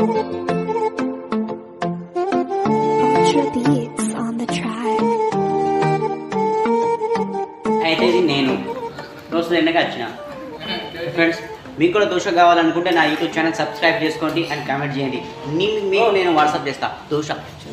Ultra beats on the track. అయితే ఇది నేను దోశలు ఎండగా వచ్చిన ఫ్రెండ్స్ మీకు కూడా దోశ కావాలనుకుంటే నా యూట్యూబ్ ఛానల్ సబ్స్క్రైబ్ చేసుకోండి అండ్ కామెంట్ చేయండి నీ- మీకు నేను వాట్సాప్ చేస్తా దోశ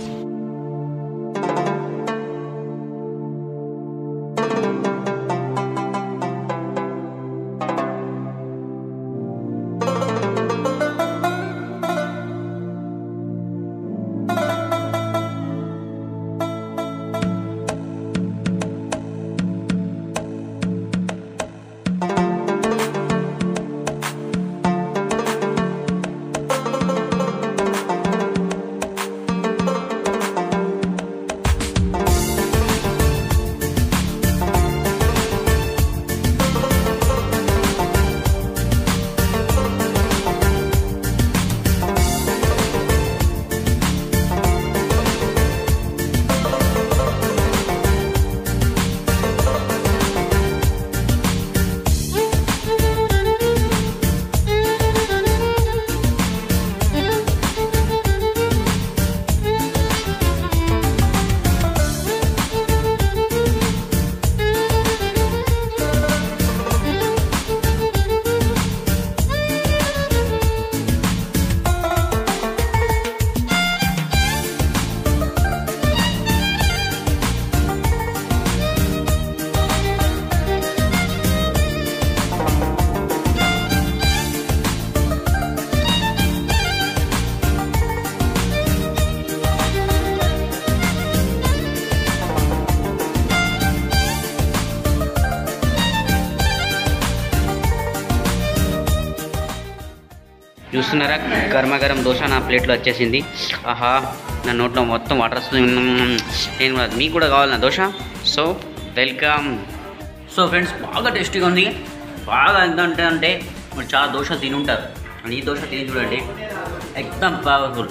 చూస్తున్నారా గర్మగరం దోశ నా ప్లేట్లో వచ్చేసింది ఆహా నా నోట్లో మొత్తం వాటర్ వస్తుంది మ్మ్. నేను కూడా మీకు కూడా కావాలి నా dosa so welcome so friends బాగా టేస్టీగా ఉంది బాగా ఎంత అంటే అంటే మీరు చాలా దోశ తిని ఉంటారు అండ్ ఈ దోశ తిని చూడండి ఎక్దమ్ పవర్ఫుల్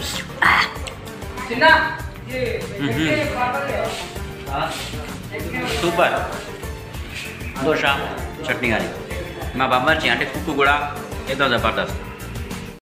సూపర్ దోశ చట్నీ కానీ మా బాబాజీ అంటే కుక్కు కూడా ఏదో జబర్దస్త్